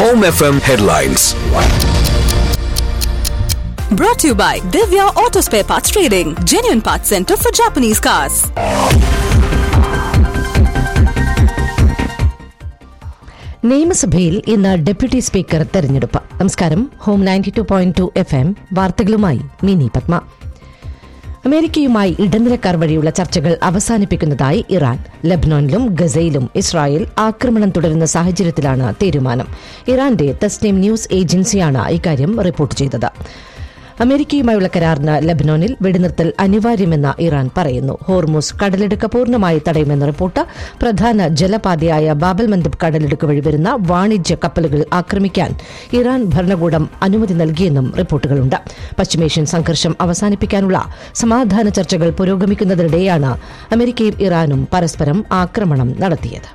Home FM headlines. Brought to you by Divya Auto Spare Parts Trading, genuine parts center for Japanese cars. നിയമസഭയിൽ ഇന്ന് deputy speaker തെരഞ്ഞെടുപ്പ് നമസ്കാരം ഹോം ninety two point two F M വാർത്തകളുമായി മിനി പത്മ അമേരിക്കയുമായി ഇടനിലക്കാർ വഴിയുള്ള ചർച്ചകൾ അവസാനിപ്പിക്കുന്നതായി ഇറാൻ ലബ്നോനിലും ഗസയിലും ഇസ്രായേൽ ആക്രമണം തുടരുന്ന സാഹചര്യത്തിലാണ് തീരുമാനം ഇറാന്റെ തസ്നീം ന്യൂസ് ഏജൻസിയാണ് ഇക്കാര്യം റിപ്പോർട്ട് ചെയ്തത് അമേരിക്കയുമായുള്ള കരാറിന് ലബനോനിൽ വെടിനിർത്തൽ അനിവാര്യമെന്ന് ഇറാൻ പറയുന്നു ഹോർമൂസ് കടലിടുക്ക് പൂർണ്ണമായി തടയുമെന്ന റിപ്പോർട്ട് പ്രധാന ജലപാതയായ ബാബൽ മന്ദബ് കടലിടുക്ക് വഴി വരുന്ന വാണിജ്യ കപ്പലുകൾ ആക്രമിക്കാൻ ഇറാൻ ഭരണകൂടം അനുമതി നൽകിയെന്നും റിപ്പോർട്ടുകളുണ്ട് പശ്ചിമേഷ്യൻ സംഘർഷം അവസാനിപ്പിക്കാനുള്ള സമാധാന ചർച്ചകൾ പുരോഗമിക്കുന്നതിനിടെയാണ് അമേരിക്കയും ഇറാനും പരസ്പരം ആക്രമണം നടത്തിയത്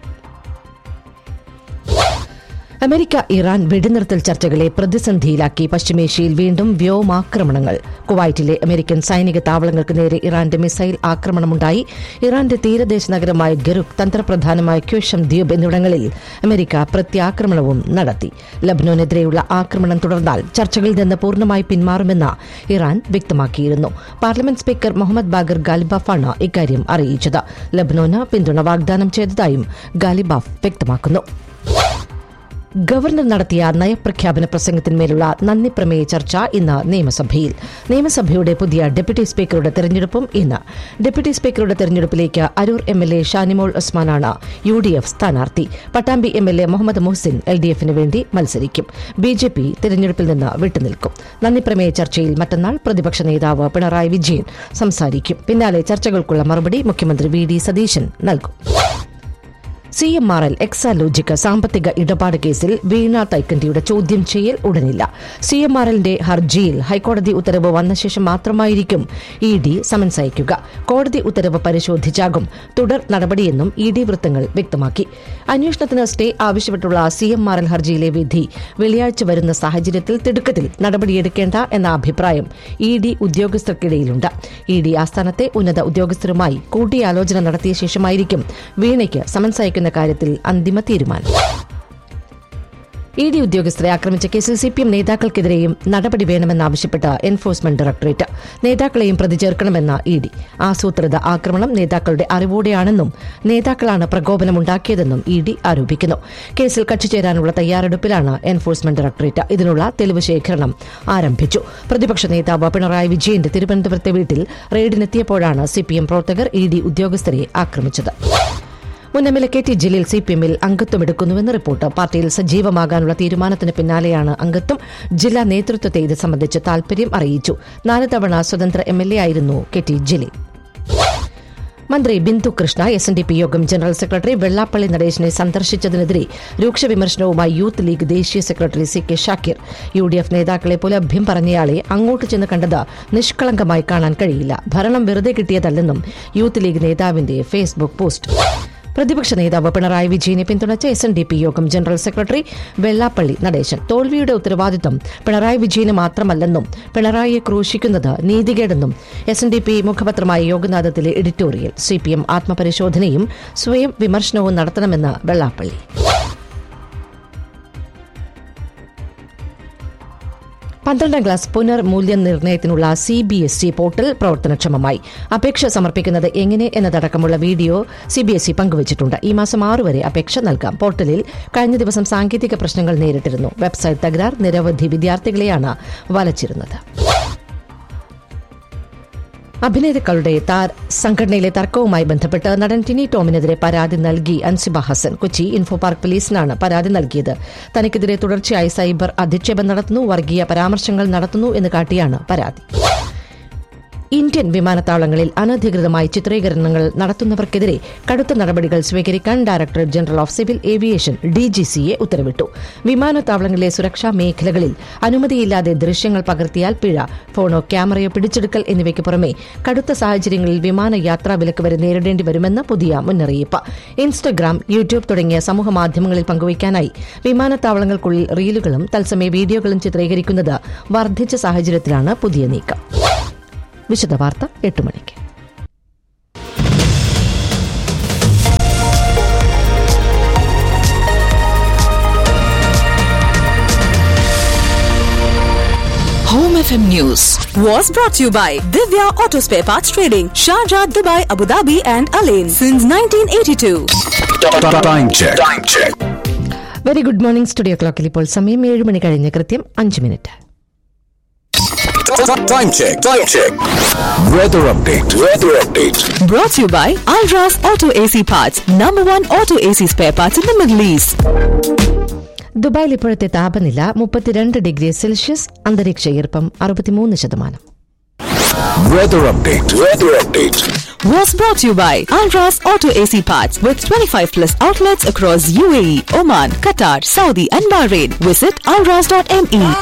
അമേരിക്ക ഇറാൻ വെടിനിർത്തൽ ചർച്ചകളെ പ്രതിസന്ധിയിലാക്കി പശ്ചിമേഷ്യയിൽ വീണ്ടും വ്യോമാക്രമണങ്ങൾ കുവൈറ്റിലെ അമേരിക്കൻ സൈനിക താവളങ്ങൾക്ക് നേരെ ഇറാന്റെ മിസൈൽ ആക്രമണമുണ്ടായി ഇറാന്റെ തീരദേശ നഗരമായ ഗറുഖ് തന്ത്രപ്രധാനമായ ക്യൂഷം ദ്വീപ് എന്നിവിടങ്ങളിൽ അമേരിക്ക പ്രത്യാക്രമണവും നടത്തി ലബ്നോനെതിരെയുള്ള ആക്രമണം തുടർന്നാൽ ചർച്ചകളിൽ നിന്ന് പൂർണ്ണമായി പിന്മാറുമെന്ന് ഇറാൻ വ്യക്തമാക്കിയിരുന്നു പാർലമെന്റ് സ്പീക്കർ മുഹമ്മദ് ബാഗർ ഗാലിബാഫാണ് ഇക്കാര്യം അറിയിച്ചത് ലബ്നോന് പിന്തുണ വാഗ്ദാനം ചെയ്തതായും ഗാലിബാഫ് വ്യക്തമാക്കുന്നു ഗവർണർ നടത്തിയ നയപ്രഖ്യാപന പ്രസംഗത്തിന്മേലുള്ള നന്ദി പ്രമേയ ചർച്ച ഇന്ന് നിയമസഭയിൽ നിയമസഭയുടെ പുതിയ ഡെപ്യൂട്ടി സ്പീക്കറുടെ തെരഞ്ഞെടുപ്പും ഇന്ന് ഡെപ്യൂട്ടി സ്പീക്കറുടെ തെരഞ്ഞെടുപ്പിലേക്ക് Aroor M L A Shanimol ഉസ്മാനാണ് യു ഡി എഫ് സ്ഥാനാർത്ഥി Pattambi M L A Muhammad Muhsin L D എഫിന് വേണ്ടി മത്സരിക്കും ബി ജെ പി തെരഞ്ഞെടുപ്പിൽ നിന്ന് വിട്ടുനിൽക്കും നന്ദി പ്രമേയ ചർച്ചയിൽ മറ്റന്നാൾ പ്രതിപക്ഷ നേതാവ് പിണറായി വിജയൻ സംസാരിക്കും പിന്നാലെ ചർച്ചകൾക്കുള്ള മറുപടി മുഖ്യമന്ത്രി വി ഡി സതീശൻ നൽകും C M R L Exalogic സാമ്പത്തിക ഇടപാട് കേസിൽ വീണ തൈക്കണ്ടിയുടെ ചോദ്യം ചെയ്യൽ ഉടനില്ല സി എം ആർ എല്ലിന്റെ ഹർജിയിൽ ഹൈക്കോടതി ഉത്തരവ് വന്ന ശേഷം മാത്രമായിരിക്കും ഇ ഡി സമൻസ് അയക്കുക കോടതി ഉത്തരവ് പരിശോധിച്ചാകും തുടർ നടപടിയെന്നും ഇ ഡി വൃത്തങ്ങൾ വ്യക്തമാക്കി അന്വേഷണത്തിന് സ്റ്റേ ആവശ്യപ്പെട്ടുള്ള സി എം ആർ എൽ ഹർജിയിലെ വിധി വെള്ളിയാഴ്ച വരുന്ന സാഹചര്യത്തിൽ തിടുക്കത്തിൽ നടപടിയെടുക്കേണ്ട എന്ന അഭിപ്രായം ഇ ഡി ഉദ്യോഗസ്ഥർക്കിടയിലുണ്ട് ഇ ഡി ആസ്ഥാനത്തെ ഉന്നത ഉദ്യോഗസ്ഥരുമായി കൂടിയാലോചന നടത്തിയ ശേഷമായിരിക്കും വീണയ്ക്ക് സമൻസ് അയക്കുന്ന കാര്യത്തിൽ അന്തിമ തീരുമാനം ഇ ഡി ഉദ്യോഗസ്ഥരെ ആക്രമിച്ച കേസിൽ സി പി എം നേതാക്കൾക്കെതിരെയും നടപടി വേണമെന്നാവശ്യപ്പെട്ട് എൻഫോഴ്സ്മെന്റ് ഡയറക്ടറേറ്റ് നേതാക്കളെയും പ്രതി ചേർക്കണമെന്ന ഇ ഡി ആസൂത്രിത ആക്രമണം നേതാക്കളുടെ അറിവോടെയാണെന്നും നേതാക്കളാണ് പ്രകോപനമുണ്ടാക്കിയതെന്നും ഇ ഡി ആരോപിക്കുന്നു കേസിൽ കക്ഷി ചേരാനുള്ള തയ്യാറെടുപ്പിലാണ് എൻഫോഴ്സ്മെന്റ് ഡയറക്ടറേറ്റ് ഇതിനുള്ള തെളിവ് ശേഖരണം ആരംഭിച്ചു പ്രതിപക്ഷ നേതാവ് പിണറായി വിജയന്റെ തിരുവനന്തപുരത്തെ വീട്ടിൽ റെയ്ഡിനെത്തിയപ്പോഴാണ് സി പി എം പ്രവർത്തകർ ഇ ഡി ഉദ്യോഗസ്ഥരെ ആക്രമിച്ചത് മുൻ M L A K T Jaleel C P എമ്മിൽ അംഗത്വമെടുക്കുന്നുവെന്ന് റിപ്പോർട്ട് പാർട്ടിയിൽ സജീവമാകാനുള്ള തീരുമാനത്തിന് പിന്നാലെയാണ് അംഗത്വം ജില്ലാ നേതൃത്വത്തെ ഇത് സംബന്ധിച്ച് താൽപര്യം അറിയിച്ചു നാല് തവണ സ്വതന്ത്ര എം എൽ എ ആയിരുന്നു കെ ടി ജലീൽ മന്ത്രി Bindu Krishna S N D P യോഗം ജനറൽ സെക്രട്ടറി വെള്ളാപ്പള്ളി നടേശനെ സന്ദർശിച്ചതിനെതിരെ രൂക്ഷ വിമർശനവുമായി യൂത്ത് ലീഗ് ദേശീയ secretary C K Shakir U D F നേതാക്കളെ പോലെ അഭ്യം പറഞ്ഞയാളെ അങ്ങോട്ട് ചെന്ന് കണ്ടത് നിഷ്കളങ്കമായി കാണാൻ കഴിയില്ല ഭരണം വെറുതെ കിട്ടിയതല്ലെന്നും യൂത്ത് ലീഗ് നേതാവിന്റെ ഫേസ്ബുക്ക് പോസ്റ്റ് പ്രതിപക്ഷ നേതാവ് പിണറായി വിജയനെ പിന്തുണച്ച എസ് എൻ ഡി പി യോഗം ജനറൽ സെക്രട്ടറി വെള്ളാപ്പള്ളി നടേശൻ തോൽവിയുടെ ഉത്തരവാദിത്തം പിണറായി വിജയന് മാത്രമല്ലെന്നും പിണറായിയെ ക്രൂശിക്കുന്നത് നീതികേടെന്നും എസ് എൻ ഡി പി മുഖപത്രമായ യോഗനാഥത്തിലെ എഡിറ്റോറിയൽ സി പി എം ആത്മപരിശോധനയും സ്വയം വിമർശനവും നടത്തണമെന്ന് വെള്ളാപ്പള്ളി പന്ത്രണ്ടാം ക്ലാസ് പുനർമൂല്യനിർണ്ണയത്തിനുള്ള C B S E portal പ്രവർത്തനക്ഷമമായി അപേക്ഷ സമർപ്പിക്കുന്നത് എങ്ങനെ എന്നതടക്കമുള്ള video C B S E പങ്കുവച്ചിട്ടുണ്ട് ഈ മാസം ആറ് വരെ അപേക്ഷ നൽകാം പോർട്ടലിൽ കഴിഞ്ഞ ദിവസം സാങ്കേതിക പ്രശ്നങ്ങൾ നേരിട്ടിരുന്നു വെബ്സൈറ്റ് തകരാർ നിരവധി വിദ്യാർത്ഥികളെയാണ് വലച്ചിരുന്നത് അഭിനേതാക്കളുടെ താർ സംഘടനയിലെ തർക്കവുമായി ബന്ധപ്പെട്ട് നടൻ ടിനി ടോമിനെതിരെ പരാതി നൽകി അൻസിബ ഹസൻ കൊച്ചി ഇൻഫോ പാർക്ക് പോലീസിനാണ് പരാതി നൽകിയത് തനിക്കെതിരെ തുടർച്ചയായി സൈബർ അധിക്ഷേപം നടത്തുന്നു വർഗീയ പരാമർശങ്ങൾ നടത്തുന്നു എന്ന് കാട്ടിയാണ് പരാതി ഇന്ത്യൻ വിമാനത്താവളങ്ങളിൽ അനധികൃതമായി ചിത്രീകരണങ്ങൾ നടത്തുന്നവർക്കെതിരെ കടുത്ത നടപടികൾ സ്വീകരിക്കാൻ director general of civil aviation ഡിജിസിയെ ഉത്തരവിട്ടു വിമാനത്താവളങ്ങളിലെ സുരക്ഷാ മേഖലകളിൽ അനുമതിയില്ലാതെ ദൃശ്യങ്ങൾ പകർത്തിയാൽ പിഴ ഫോണോ ക്യാമറയോ പിടിച്ചെടുക്കൽ എന്നിവയ്ക്ക് പുറമെ കടുത്ത സാഹചര്യങ്ങളിൽ വിമാനയാത്രാ വിലക്ക് വരെ നേരിടേണ്ടി വരുമെന്ന് പുതിയ മുന്നറിയിപ്പ് ഇൻസ്റ്റഗ്രാം യൂട്യൂബ് തുടങ്ങിയ സമൂഹ മാധ്യമങ്ങളിൽ പങ്കുവയ്ക്കാനായി വിമാനത്താവളങ്ങൾക്കുള്ളിൽ റീലുകളും തത്സമയ വീഡിയോകളും ചിത്രീകരിക്കുന്നത് വർദ്ധിച്ച സാഹചര്യത്തിലാണ് പുതിയ നീക്കം വിശദവാർത്ത എട്ട് മണിക്ക് FM News was brought to you by Divya Auto Spare Parts Trading, Sharjah, Dubai, Abu Dhabi, and Alain since 1982. Time check. Time check. Very good morning studio ക്ലോക്കിൽ ഇപ്പോൾ സമയം ഏഴ് മണി കഴിഞ്ഞ് കൃത്യം അഞ്ച് minute Time check. Time check. Weather update. Weather update. Brought to you by Alras Auto AC Parts, number one auto AC spare parts in the Middle East. ദുബായിൽ ഇപ്പോഴത്തെ താപനില മുപ്പത്തിരണ്ട് ഡിഗ്രി സെൽഷ്യസ് അന്തരീക്ഷ ഈർപ്പം അറുപത്തിമൂന്ന് ശതമാനം Weather update. Weather update. Was brought to you by Alras Auto AC Parts with 25 plus outlets across UAE, Oman, Qatar, Saudi, and Bahrain. Visit alras.me.